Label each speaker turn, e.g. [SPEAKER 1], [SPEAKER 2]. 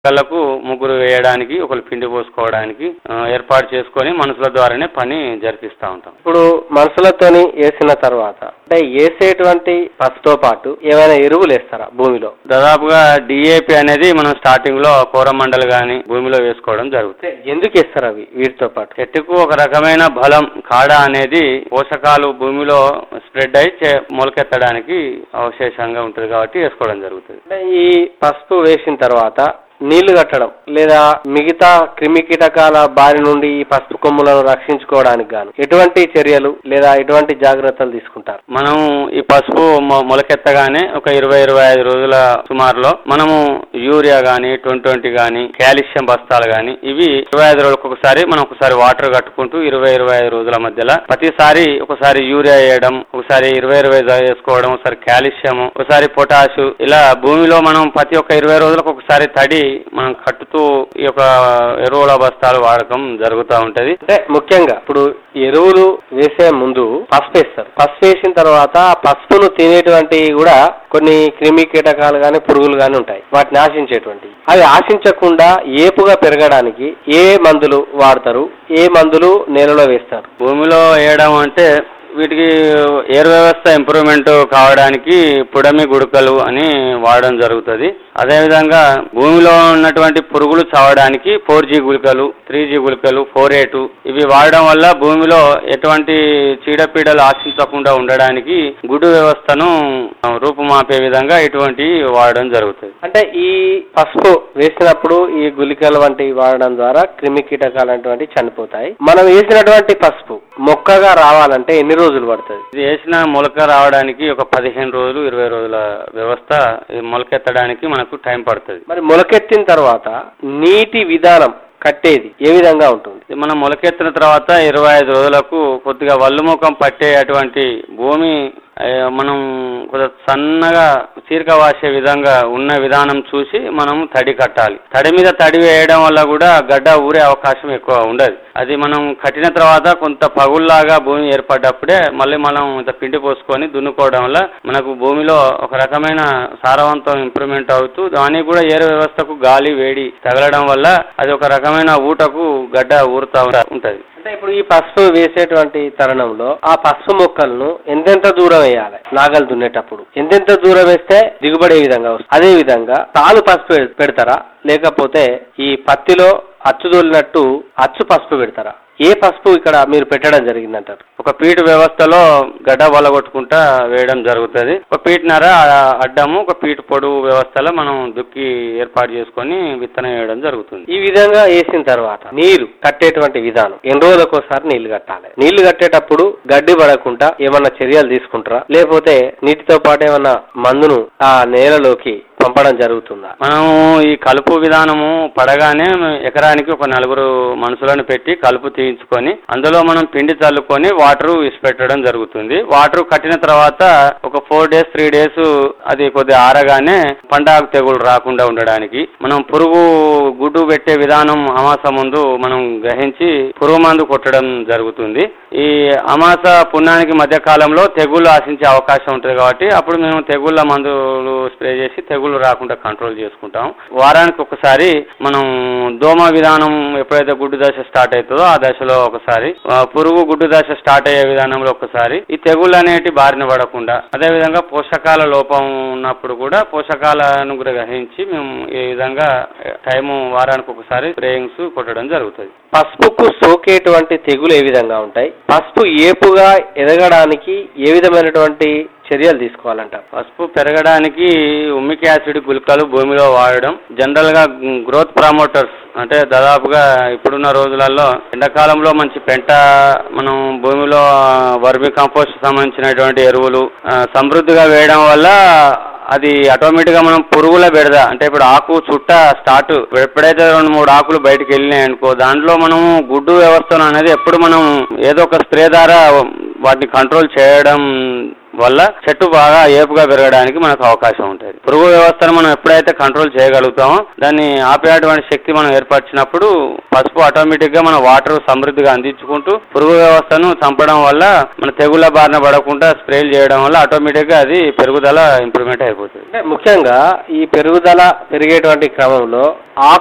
[SPEAKER 1] ఒకళ్ళకు ముగ్గురు వేయడానికి ఒకళ్ళు పిండి పోసుకోవడానికి ఆ, ఏర్పాటు చేసుకొని మనుషుల ద్వారానే పని జరిపిస్తూ ఉంటాం
[SPEAKER 2] ఇప్పుడు మనుషులతోని వేసిన తర్వాత అంటే వేసేటువంటి పసుతో పాటు ఏమైనా ఎరువులు వేస్తారా భూమిలో
[SPEAKER 1] దాదాపుగా డిఏపి అనేది మనం స్టార్టింగ్ లో కోరమండలు గాని భూమిలో వేసుకోవడం జరుగుతుంది
[SPEAKER 2] అంటే ఎందుకు వేస్తారు అవి వీటితో పాటు
[SPEAKER 1] చెట్టుకు ఒక రకమైన బలం కాడ అనేది పోషకాలు భూమిలో స్ప్రెడ్ అయి చే- మొలకెత్తడానికి అవశేషంగా ఉంటుంది కాబట్టి వేసుకోవడం జరుగుతుంది
[SPEAKER 2] అంటే ఈ పసుపు వేసిన తర్వాత నీళ్లు కట్టడం లేదా మిగతా క్రిమి కీటకాల బారి నుండి ఈ పసుపు కొమ్ములను రక్షించుకోవడానికి గాను ఎటువంటి చర్యలు లేదా ఎటువంటి జాగ్రత్తలు తీసుకుంటారు
[SPEAKER 1] మనం ఈ పసుపు మొ- మొలకెత్తగానే ఒక ఇరవై ఇరవై ఐదు రోజుల సుమారులో మనము యూరియా గాని ట్వంటీ ట్వంటీ గాని కాల్షియం బస్తాలు గాని ఇవి ఇరవై ఐదు రోజులకు ఒకసారి మనం ఒకసారి వాటర్ కట్టుకుంటూ ఇరవై ఇరవై ఐదు రోజుల మధ్యలో ప్రతిసారి ఒకసారి యూరియా వేయడం ఒకసారి ఇరవై ఇరవై వేసుకోవడం ఒకసారి కాల్షియం ఒకసారి పొటాషు ఇలా భూమిలో మనం ప్రతి ఒక్క ఇరవై రోజులకు ఒకసారి తడి మనం కట్టుతూ ఈ యొక్క ఎరువుల బస్తాలు వాడకం జరుగుతూ ఉంటది
[SPEAKER 2] అంటే ముఖ్యంగా ఇప్పుడు ఎరువులు వేసే ముందు పసుపు వేస్తారు పసుపు వేసిన తర్వాత ఆ పసుపును తినేటువంటి కూడా కొన్ని క్రిమి కీటకాలు గాని పురుగులు గాని ఉంటాయి వాటిని ఆశించేటువంటి అవి ఆశించకుండా ఏపుగా పెరగడానికి ఏ మందులు వాడతారు ఏ మందులు నేలలో వేస్తారు
[SPEAKER 1] భూమిలో వేయడం అంటే వీటికి ఎయిర్ వ్యవస్థ ఇంప్రూవ్మెంట్ కావడానికి పుడమి గుడకలు అని వాడడం జరుగుతుంది అదేవిధంగా భూమిలో ఉన్నటువంటి పురుగులు చావడానికి ఫోర్ జీ గుళికలు త్రీ జీ గుళికలు ఫోర్ ఏ టూ ఇవి వాడడం వల్ల భూమిలో ఎటువంటి చీడపీడలు ఆశించకుండా ఉండడానికి గుడ్డు వ్యవస్థను ఆ, రూపుమాపే విధంగా ఇటువంటి వాడడం జరుగుతుంది
[SPEAKER 2] అంటే ఈ పసుపు వేసినప్పుడు ఈ గుళికలు వంటివి వాడడం ద్వారా క్రిమి కీటకాలు అనేటువంటివి చనిపోతాయి మనం వేసినటువంటి పసుపు మొక్కగా రావాలంటే ఎన్ని రోజులు పడుతుంది
[SPEAKER 1] ఇది వేసిన మొలక రావడానికి ఒక పదిహేను రోజులు ఇరవై రోజుల వ్యవస్థ ఇది మొలకెత్తడానికి మనకు టైం పడుతుంది
[SPEAKER 2] మరి మొలకెత్తిన తర్వాత నీటి విధానం కట్టేది ఏ విధంగా ఉంటుంది
[SPEAKER 1] ఇది మనం మొలకెత్తిన తర్వాత ఇరవై ఐదు రోజులకు కొద్దిగా వల్లుముఖం పట్టే అటువంటి భూమి ఆ, మనం కొద్దిగా సన్నగా చీరక వాసే విధంగా ఉన్న విధానం చూసి మనం తడి కట్టాలి తడి మీద తడి వేయడం వల్ల కూడా గడ్డ ఊరే అవకాశం ఎక్కువ ఉండదు అది మనం కట్టిన తర్వాత కొంత పగుల్లాగా భూమి ఏర్పడ్డప్పుడే మళ్ళీ మనం ఇంత పిండి పోసుకొని దున్నుకోవడం వల్ల మనకు భూమిలో ఒక రకమైన సారవంతం ఇంప్రూవ్మెంట్ అవుతూ దానికి కూడా ఏరు వ్యవస్థకు గాలి వేడి తగలడం వల్ల అది ఒక రకమైన ఊటకు గడ్డ ఊరుతా ఉంటది
[SPEAKER 2] అంటే ఇప్పుడు ఈ పసుపు వేసేటువంటి తరుణంలో ఆ పసుపు మొక్కలను ఎంతెంత దూరం వేయాలి నాగలు దున్నేటప్పుడు ఎంతెంత దూరం వేస్తే దిగుబడి ఏ విధంగా వస్తుంది అదే విధంగా తాలు పసుపు పె- పెడతారా లేకపోతే ఈ పత్తిలో అచ్చు తోలినట్టు అచ్చు పసుపు పెడతారా ఏ పసుపు ఇక్కడ మీరు పెట్టడం జరిగిందంటారు
[SPEAKER 1] ఒక పీటు వ్యవస్థలో గడ్డ వలగొట్టుకుంటా వేయడం జరుగుతుంది ఒక పీటునర అడ్డము ఒక పీటు పొడుగు వ్యవస్థలో మనం దుక్కి ఏర్పాటు చేసుకొని విత్తనం వేయడం జరుగుతుంది
[SPEAKER 2] ఈ విధంగా వేసిన తర్వాత నీరు కట్టేటువంటి విధానం ఎన్ని రోజులకు ఒకసారి నీళ్లు కట్టాలి నీళ్లు కట్టేటప్పుడు గడ్డి పడకుండా ఏమన్నా చర్యలు తీసుకుంటారా లేకపోతే నీటితో పాటు ఏమన్నా మందును ఆ నేలలోకి పంపడం జరుగుతుందా
[SPEAKER 1] మనము ఈ కలుపు విధానము పడగానే ఎకరానికి ఒక నలుగురు మనుషులను పెట్టి కలుపు తీయించుకొని అందులో మనం పిండి చల్లుకొని వాటర్ ఇసిపెట్టడం జరుగుతుంది వాటర్ కట్టిన తర్వాత ఒక ఫోర్ డేస్ త్రీ డేస్ అది కొద్దిగా ఆరగానే పండాకు తెగులు రాకుండా ఉండడానికి మనం పురుగు గుడ్డు పెట్టే విధానం అమాస ముందు మనం గ్రహించి పురుగు మందు కొట్టడం జరుగుతుంది ఈ అమాస పుణ్యానికి మధ్య కాలంలో తెగుళ్ళు ఆశించే అవకాశం ఉంటుంది కాబట్టి అప్పుడు మేము తెగుళ్ళ మందులు స్ప్రే చేసి తెగుళ్ళు రాకుండా కంట్రోల్ చేసుకుంటాం వారానికి ఒకసారి మనం దోమ విధానం ఎప్పుడైతే గుడ్డు దశ స్టార్ట్ అవుతుందో ఆ దశలో ఒకసారి ఆ, పురుగు గుడ్డు దశ స్టార్ట్ అయ్యే విధానంలో ఒకసారి ఈ తెగుళ్ళు అనేటి బారిన పడకుండా అదేవిధంగా పోషకాల లోపం ఉన్నప్పుడు కూడా పోషకాలను కూడా గ్రహించి మేము ఈ విధంగా టైము వారానికి ఒకసారి స్ప్రేయింగ్స్ కొట్టడం జరుగుతుంది
[SPEAKER 2] పసుపుకు సోకేటువంటి తెగులు ఏ విధంగా ఉంటాయి పసుపు ఏపుగా ఎదగడానికి ఏ విధమైనటువంటి చర్యలు తీసుకోవాలంటారు
[SPEAKER 1] పసుపు పెరగడానికి ఉమ్మిక్ యాసిడ్ గుళికలు భూమిలో వాడడం జనరల్ గా గ్రోత్ ప్రమోటర్స్ అంటే దాదాపుగా ఇప్పుడున్న రోజులలో ఎండాకాలంలో మంచి పెంట మనం భూమిలో వర్మి కంపోస్ట్ సంబంధించినటువంటి ఎరువులు ఆ, సమృద్ధిగా వేయడం వల్ల అది ఆటోమేటిక్ గా మనం పురుగుల బెడద అంటే ఇప్పుడు ఆకు చుట్ట స్టార్ట్ ఎప్పుడైతే రెండు మూడు ఆకులు బయటకు వెళ్ళినాయి అనుకో దాంట్లో మనము గుడ్డు వ్యవస్థను అనేది ఎప్పుడు మనం ఏదో ఒక స్ప్రే ద్వారా వాటిని కంట్రోల్ చేయడం వల్ల చెట్టు బాగా ఏపుగా పెరగడానికి మనకు అవకాశం ఉంటుంది పురుగు వ్యవస్థను మనం ఎప్పుడైతే కంట్రోల్ చేయగలుగుతామో దాన్ని ఆపేటువంటి శక్తి మనం ఏర్పరిచినప్పుడు పసుపు ఆటోమేటిక్ గా మన వాటర్ సమృద్ధిగా అందించుకుంటూ పురుగు వ్యవస్థను చంపడం వల్ల మన తెగుళ్ళ బారిన పడకుండా స్ప్రేలు చేయడం వల్ల ఆటోమేటిక్ గా అది పెరుగుదల ఇంప్రూవ్మెంట్ అయిపోతుంది
[SPEAKER 2] అంటే ముఖ్యంగా ఈ పెరుగుదల పెరిగేటువంటి క్రమంలో ఆకు